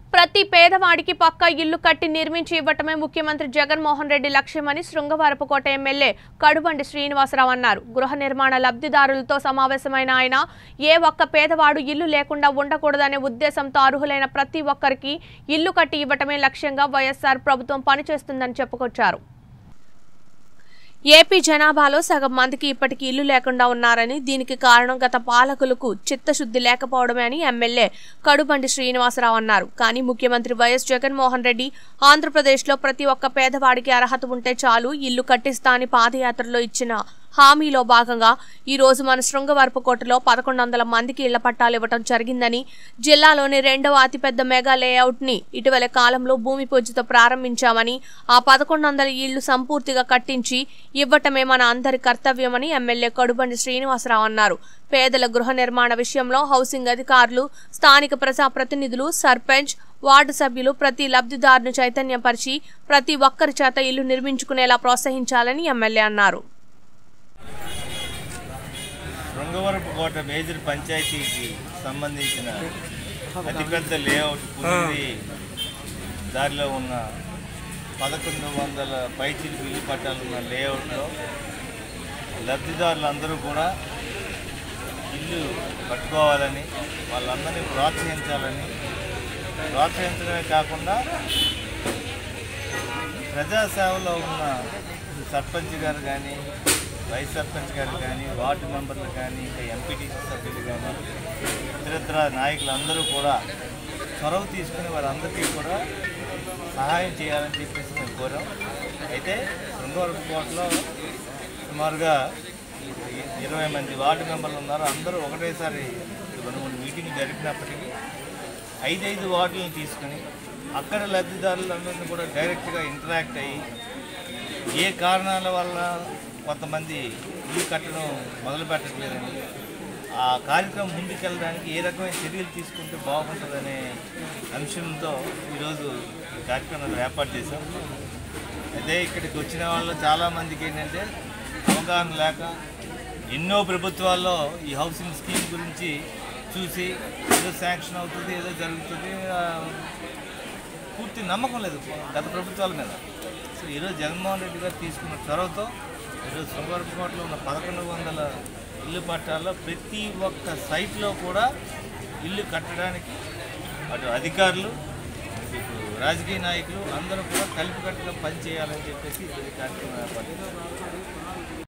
ప్రతి పేదవాడికి పక్కా ఇల్లు కట్టి నిర్మించి ఇవ్వటమే ముఖ్యమంత్రి జగన్మోహన్ రెడ్డి లక్ష్యమని శృంగవరపుకోట ఎమ్మెల్యే కడుబండి శ్రీనివాసరావు అన్నారు గృహ నిర్మాణ లబ్ధిదారులతో సమావేశమైన ఆయన ఏ ఒక్క పేదవాడు ఇల్లు లేకుండా ఉండకూడదనే ఉద్దేశంతో అర్హులైన ప్రతి ఒక్కరికి ఇల్లు కట్టి ఇవ్వటమే లక్ష్యంగా వైఎస్ఆర్ ప్రభుత్వం పనిచేస్తుందని చెప్పుకొచ్చారు ఏపీ జనాభాలో సగం మందికి ఇప్పటికీ ఇల్లు లేకుండా ఉన్నారని దీనికి కారణం గత పాలకులకు చిత్తశుద్ధి లేకపోవడమే అని ఎమ్మెల్యే కడుబండి శ్రీనివాసరావు అన్నారు కానీ ముఖ్యమంత్రి వైఎస్ జగన్మోహన్ రెడ్డి ఆంధ్రప్రదేశ్లో ప్రతి ఒక్క పేదవాడికి అర్హత ఉంటే చాలు ఇల్లు కట్టిస్తా అని పాదయాత్రలో ఇచ్చిన హామీలో భాగంగా ఈ రోజు మన శృంగవరపుకోటలో పదకొండు వందల మందికి ఇళ్ల పట్టాలు ఇవ్వడం జరిగిందని జిల్లాలోని రెండవ అతిపెద్ద మెగా లేఅవుట్ ని ఇటీవల కాలంలో భూమి పూజతో ప్రారంభించామని ఆ పదకొండు వందల ఇళ్లు సంపూర్తిగా కట్టించి ఇవ్వటమే మన అందరి కర్తవ్యమని ఎమ్మెల్యే కడుబండి శ్రీనివాసరావు అన్నారు పేదల గృహ నిర్మాణ విషయంలో హౌసింగ్ అధికారులు స్థానిక ప్రజాప్రతినిధులు సర్పంచ్ వార్డు సభ్యులు ప్రతి లబ్ధిదారును చైతన్యపరిచి ప్రతి ఒక్కరి చేత ఇల్లు నిర్మించుకునేలా ప్రోత్సహించాలని ఎమ్మెల్యే అన్నారు శృంగవరపు కోట మేజర్ పంచాయతీకి సంబంధించిన అతిపెద్ద లేఅవుట్ పులిగిరి దారిలో ఉన్న పదకొండు వందల పైచిలు బిల్లు పట్టాలు ఉన్న లేఅవుట్లో లబ్ధిదారులందరూ కూడా ఇల్లు కట్టుకోవాలని వాళ్ళందరినీ ప్రోత్సహించాలని ప్రోత్సహించడమే కాకుండా ప్రజాసేవలో ఉన్న సర్పంచ్ గారు కానీ వైస్ సర్పంచ్ గారు కానీ వార్డు మెంబర్లు కానీ ఇంకా ఎంపీటీసీ సభ్యులు కానీ ఇతరత్ర నాయకులు అందరూ కూడా చొరవ తీసుకుని వారందరికీ కూడా సహాయం చేయాలని చెప్పేసి మేము కోరాం అయితే శృంగవరపు కోటలో సుమారుగా ఇరవై మంది వార్డు మెంబర్లు ఉన్నారు అందరూ ఒకటేసారి రెండు మూడు మీటింగ్ జరిపినప్పటికీ ఐదైదు వార్డులను తీసుకుని అక్కడ లబ్ధిదారులందరినీ కూడా డైరెక్ట్గా ఇంటరాక్ట్ అయ్యి ఏ కారణాల వల్ల కొంతమంది ఇల్లు కట్టడం మొదలు పెట్టట్లేదని ఆ కార్యక్రమం ముందుకెళ్ళడానికి ఏ రకమైన చర్యలు తీసుకుంటే బాగుంటుందనే అంశంతో ఈరోజు ఈ కార్యక్రమాన్ని ఏర్పాటు చేశాం అయితే ఇక్కడికి వచ్చిన వాళ్ళు చాలామందికి ఏంటంటే అవగాహన లేక ఎన్నో ప్రభుత్వాల్లో ఈ హౌసింగ్ స్కీమ్ గురించి చూసి ఏదో శాంక్షన్ అవుతుంది ఏదో జరుగుతుంది ఆ, పూర్తి నమ్మకం లేదు గత ప్రభుత్వాల మీద సో ఈరోజు జగన్మోహన్ రెడ్డి గారు తీసుకున్న చొరవతో ఈరోజు సుందరకోటలో ఉన్న పదకొండు వందల ఇల్లు పట్టాల్లో ప్రతి ఒక్క సైట్లో కూడా ఇల్లు కట్టడానికి అటు అధికారులు ఇటు రాజకీయ నాయకులు అందరూ కూడా కలిపి కట్టుగా పనిచేయాలని చెప్పేసి ఈ కార్యక్రమం ఏర్పాటు చేశారు.